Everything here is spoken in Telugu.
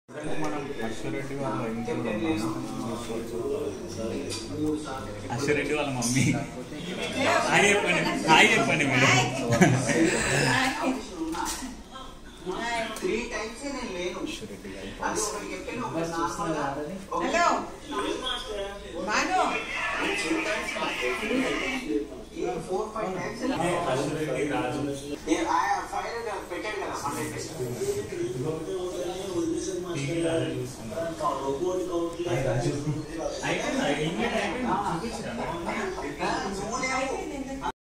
అశ్వరెడ్డి వాళ్ళ ఇంట్లో అశ్వరెడ్డి వాళ్ళ మమ్మీ హాయ్ చెప్పండి హాయ్ చెప్పండి మీరు త్రీ టైమ్స్ నేను లేను అది ఒకటి చెప్పాను ఒకటి నార్మల్గా హలో మాను four five times Ashwareddy Raju నేను ఆయన ఫైల్ పెట్టాడు కదా హండ్రెడ్ టీవీ రాజు చూస్తున్నారు అయిపోయిందా? ఇంకే టైం